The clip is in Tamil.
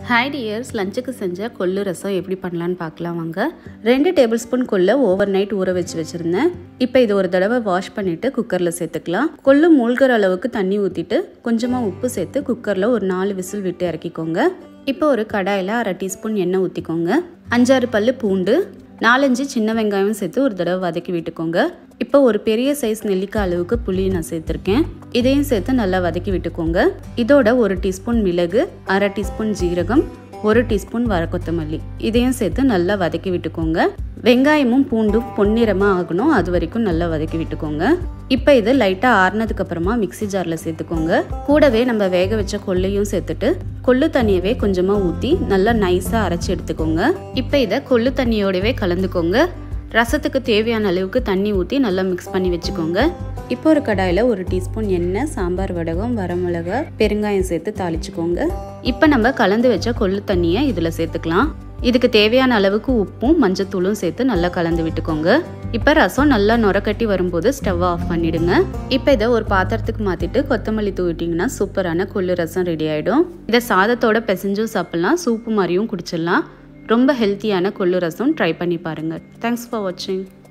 ஹாய் டியர்ஸ் லஞ்சுக்கு செஞ்ச கொள்ளு ரசம் எப்படி பண்ணலான்னு பார்க்கலாம் வாங்க ரெண்டு டேபிள் ஸ்பூன் கொள்ளை ஓவர் நைட் ஊற வச்சு வச்சுருந்தேன் இப்போ இது ஒரு தடவை வாஷ் பண்ணிவிட்டு குக்கரில் சேர்த்துக்கலாம் கொள்ளு மூழ்கிற அளவுக்கு தண்ணி ஊற்றிட்டு கொஞ்சமாக உப்பு சேர்த்து குக்கரில் ஒரு நாலு விசில் விட்டு இறக்கிக்கோங்க இப்போ ஒரு கடாயில் அரை டீஸ்பூன் எண்ணெய் ஊற்றிக்கோங்க அஞ்சாறு பல்லு பூண்டு நாலஞ்சு சின்ன வெங்காயம் சேர்த்து ஒரு தடவை வதக்கி விட்டுக்கோங்க இப்போ ஒரு பெரிய சைஸ் நெல்லிக்காய் அளவுக்கு புளி நான் சேர்த்துருக்கேன் இதையும் சேர்த்து நல்லா வதக்கி விட்டுக்கோங்க இதோட ஒரு டீஸ்பூன் மிளகு அரை டீஸ்பூன் ஜீரகம் ஒரு டீஸ்பூன் வர கொத்தமல்லி இதையும் சேர்த்து நல்லா வதக்கி விட்டுக்கோங்க வெங்காயமும் பூண்டும் பொன்னிறமாக ஆகணும் அது வரைக்கும் நல்லா வதக்கி விட்டுக்கோங்க இப்போ இது லைட்டாக ஆறுனதுக்கு அப்புறமா மிக்சி ஜாரில் சேர்த்துக்கோங்க கூடவே நம்ம வேக வச்ச கொள்ளையும் சேர்த்துட்டு கொள்ளு தண்ணியவே கொஞ்சமாக ஊற்றி நல்லா நைஸாக அரைச்சி எடுத்துக்கோங்க இப்போ இதை கொள்ளு தண்ணியோடவே கலந்துக்கோங்க ரசத்துக்கு தேவையான அளவுக்கு தண்ணி ஊற்றி நல்லா மிக்ஸ் பண்ணி வச்சுக்கோங்க இப்போ ஒரு கடாயில் ஒரு டீஸ்பூன் எண்ணெய் சாம்பார் வடகம் வரமிளகா பெருங்காயம் சேர்த்து தாளிச்சுக்கோங்க இப்போ நம்ம கலந்து வச்ச கொள்ளு தண்ணியை இதில் சேர்த்துக்கலாம் இதுக்கு தேவையான அளவுக்கு உப்பும் மஞ்சத்தூளும் சேர்த்து நல்லா கலந்து விட்டுக்கோங்க இப்போ ரசம் நல்லா நுரக்கட்டி வரும்போது ஸ்டவ் ஆஃப் பண்ணிடுங்க இப்போ இதை ஒரு பாத்திரத்துக்கு மாற்றிட்டு கொத்தமல்லி தூவிட்டிங்கன்னா சூப்பரான கொள்ளு ரசம் ரெடி ஆகிடும் இதை சாதத்தோட பிசைஞ்சும் சாப்பிட்லாம் சூப்பு மாதிரியும் குடிச்சிடலாம் ரொம்ப ஹெல்த்தியான கொள்ளு ரசம் ட்ரை பண்ணி பாருங்கள் தேங்க்ஸ் ஃபார் வாட்சிங்